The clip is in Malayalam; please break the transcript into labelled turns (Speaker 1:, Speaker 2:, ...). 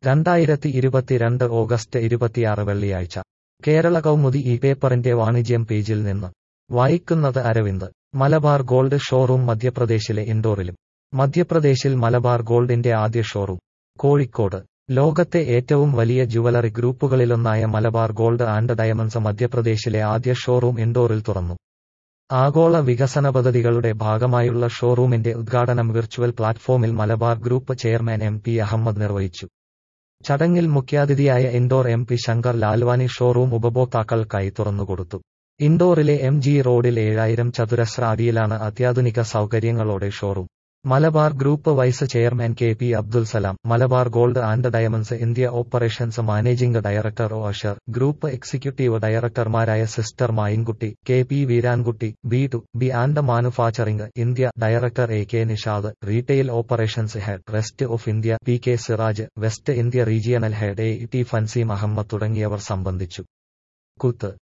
Speaker 1: രണ്ടായിരത്തി ഇരുപത്തിരണ്ട് ഓഗസ്റ്റ് ഇരുപത്തിയാറ് വെള്ളിയാഴ്ച കേരള കൗമുദി ഈ പേപ്പറിന്റെ വാണിജ്യം പേജിൽ നിന്ന് വായിക്കുന്നത് അരവിന്ദ് മലബാർ ഗോൾഡ് ഷോറൂം മധ്യപ്രദേശിലെ ഇൻഡോറിലും മധ്യപ്രദേശിൽ മലബാർ ഗോൾഡിന്റെ ആദ്യ ഷോറൂം കോഴിക്കോട് ലോകത്തെ ഏറ്റവും വലിയ ജുവലറി ഗ്രൂപ്പുകളിലൊന്നായ മലബാർ ഗോൾഡ് ആൻഡ് ഡയമണ്ട്സ് മധ്യപ്രദേശിലെ ആദ്യ ഷോറൂം ഇൻഡോറിൽ തുറന്നു ആഗോള വികസന പദ്ധതികളുടെ ഭാഗമായുള്ള ഷോറൂമിന്റെ ഉദ്ഘാടനം വിർച്വൽ പ്ലാറ്റ്ഫോമിൽ Malabar group chairman M P Ahammed നിർവഹിച്ചു ചടങ്ങിൽ മുഖ്യാതിഥിയായ Indore M P Shankar Lalwani showroom ഉപഭോക്താക്കൾക്കായി തുറന്നുകൊടുത്തു ഇൻഡോറിലെ എം ജി റോഡിൽ ഏഴായിരം ചതുരശ്ര അടിയിലാണ് അത്യാധുനിക സൗകര്യങ്ങളോടെ showroom Malabar group vice chairman K P Abdul Salam Malabar gold and diamonds India operations managing director O Asher group executive ഡയറക്ടർമാരായ sister Mayinkutty K P Veerankutty B to B and manufacturing India director A K Nishad retail operations head rest of India P K Siraj west India regional head A T Fanseem Ahmed തുടങ്ങിയവർ സംബന്ധിച്ചു കുത്ത്